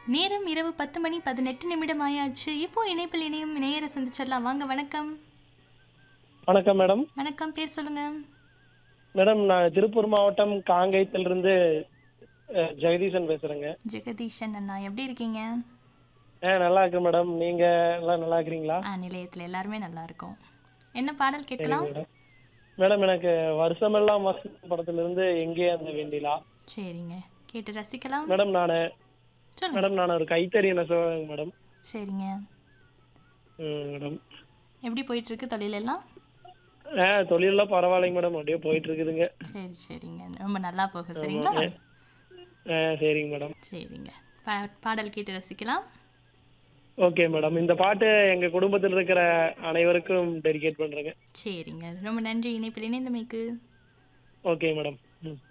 நேரம் இரவு பத்து மணி பதினெட்டு நிமிடம் ஆயாச்சு இப்போ இணைப்பில் இணையும் நேயரை சந்திச்சிடலாம் வாங்க வணக்கம் வணக்கம் மேடம் வணக்கம் பேர் சொல்லுங்க மேடம் நான் திருப்பூர் மாவட்டம் காங்கயத்திலிருந்து அஹ், ஜெகதீசன் பேசுறேங்க ஜெகதீஷன் அண்ணா எப்படி இருக்கீங்க ஆ நல்லா இருக்கு மேடம் நீங்க எல்லாம் நல்லா இருக்கிறீங்களா ஆ நிலையத்தில் எல்லாருமே நல்லா இருக்கும் என்ன பாடல் கேட்கலாம் மேடம் மேடம் எனக்கு வருஷமெல்லாம் வசந்த படத்திலிருந்து எங்கே அந்த வெண்டிலா சரிங்க கேட்டு ரசிக்கலாம் மேடம் நான் சொல்லுங்க மேடம் நான் ஒரு கைத்தறி நெசவாங்க மேடம் சரிங்க ம், மேடம் எப்படி போயிட்டு இருக்கு தொழில் எல்லாம் ஆ தொழிலெல்லாம் பரவாயில்லைங்க மேடம் அப்படியே போயிட்டு இருக்குதுங்க சரி சரிங்க ரொம்ப நல்லா போகும் சரிங்களா ஆ சரிங்க மேடம் சரிங்க பா பாடல் கேட்டு ரசிக்கலாம் ஓகே மேடம் இந்த பாட்டு எங்க குடும்பத்தில் இருக்கிற அனைவருக்கும் டெடிகேட் பண்றேங்க சரிங்க ரொம்ப நன்றி இணைப்பில் இணைந்தமைக்கு ஓகே மேடம் ம்